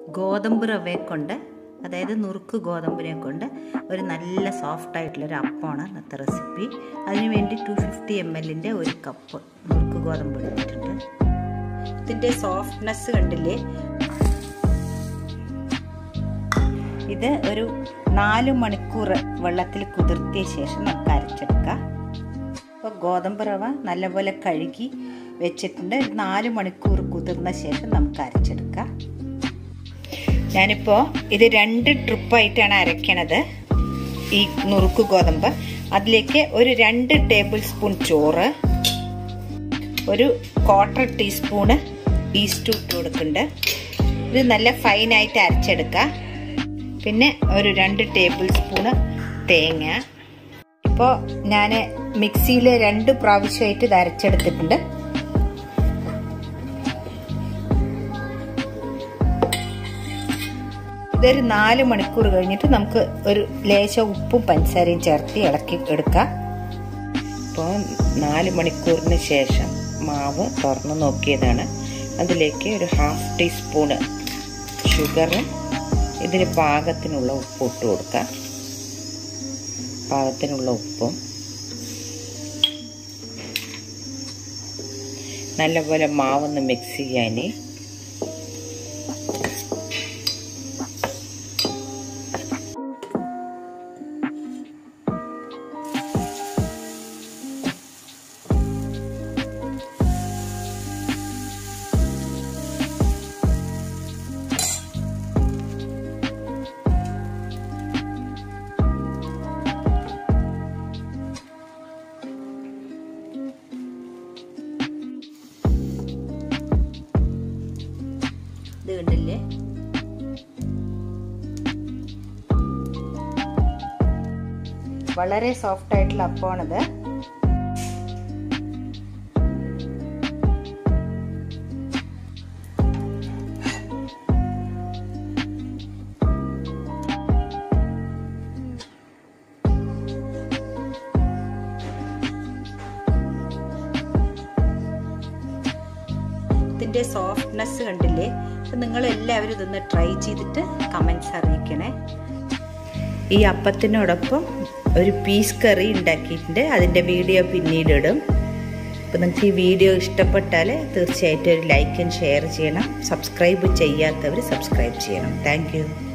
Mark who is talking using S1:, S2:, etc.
S1: ഗോതമ്പ് റവയെ കൊണ്ട് അതായത് നുറുക്ക് ഗോതമ്പിനെ കൊണ്ട് ഒരു നല്ല സോഫ്റ്റ് ആയിട്ടുള്ളൊരു അപ്പമാണ് ഇന്നത്തെ റെസിപ്പി അതിന് വേണ്ടി ടു ഫിഫ്റ്റി എം എല്ലിൻ്റെ ഒരു കപ്പ് നുറുക്ക് ഗോതമ്പ് എടുത്തിട്ടുണ്ട് ഇതിൻ്റെ സോഫ്റ്റ്നെസ് കണ്ടില്ലേ ഇത് ഒരു നാല് മണിക്കൂർ വെള്ളത്തിൽ കുതിർത്തിയ ശേഷം നമുക്ക് അരച്ചെടുക്കാം അപ്പോൾ ഗോതമ്പ് റവ നല്ലപോലെ കഴുകി വെച്ചിട്ടുണ്ട് ഒരു നാല് മണിക്കൂർ കുതിർന്ന ശേഷം നമുക്ക് അരച്ചെടുക്കാം ഞാനിപ്പോൾ ഇത് രണ്ട് ട്രിപ്പായിട്ടാണ് അരയ്ക്കണത് ഈ നുറുക്ക് ഗോതമ്പ് അതിലേക്ക് ഒരു രണ്ട് ടേബിൾ സ്പൂൺ ചോറ് ഒരു ക്വാർട്ടർ ടീസ്പൂണ് ഈസ്റ്റ് ഇട്ട് കൊടുക്കുന്നുണ്ട് ഇത് നല്ല ഫൈനായിട്ട് അരച്ചെടുക്കുക പിന്നെ ഒരു രണ്ട് ടേബിൾ സ്പൂണ് തേങ്ങ ഇപ്പോൾ ഞാൻ മിക്സിയിൽ രണ്ട് പ്രാവശ്യമായിട്ട് ഇത് അരച്ചെടുത്തിട്ടുണ്ട് ഇതൊരു നാല് മണിക്കൂർ കഴിഞ്ഞിട്ട് നമുക്ക് ഒരു ലേശ ഉപ്പും പഞ്ചസാരയും ചേർത്ത് ഇളക്കി എടുക്കാം
S2: ഇപ്പോൾ നാല് മണിക്കൂറിന് ശേഷം മാവ് തുറന്ന് നോക്കിയതാണ് അതിലേക്ക് ഒരു ഹാഫ് ടീസ്പൂണ് ഷുഗറും ഇതിന് പാകത്തിനുള്ള ഉപ്പ് ഇട്ട് കൊടുക്കാം പാകത്തിനുള്ള ഉപ്പും നല്ലപോലെ മാവൊന്ന് മിക്സ് ചെയ്യാൻ
S1: ഇത് കണ്ടില്ലേ വളരെ സോഫ്റ്റ് ആയിട്ടുള്ള അപ്പമാണിത് ഇതിൻ്റെ സോഫ്റ്റ്നെസ് കണ്ടില്ലേ അപ്പം നിങ്ങൾ എല്ലാവരും ഇതൊന്ന് ട്രൈ ചെയ്തിട്ട് കമൻസ് അറിയിക്കണേ
S2: ഈ അപ്പത്തിനോടൊപ്പം ഒരു പീസ് കറി ഉണ്ടാക്കിയിട്ടുണ്ട് അതിൻ്റെ വീഡിയോ പിന്നീട് ഇടും അപ്പോൾ നിങ്ങൾക്ക് ഈ വീഡിയോ ഇഷ്ടപ്പെട്ടാൽ തീർച്ചയായിട്ടും ഒരു ലൈക്കും ഷെയർ ചെയ്യണം സബ്സ്ക്രൈബ് ചെയ്യാത്തവർ സബ്സ്ക്രൈബ് ചെയ്യണം താങ്ക്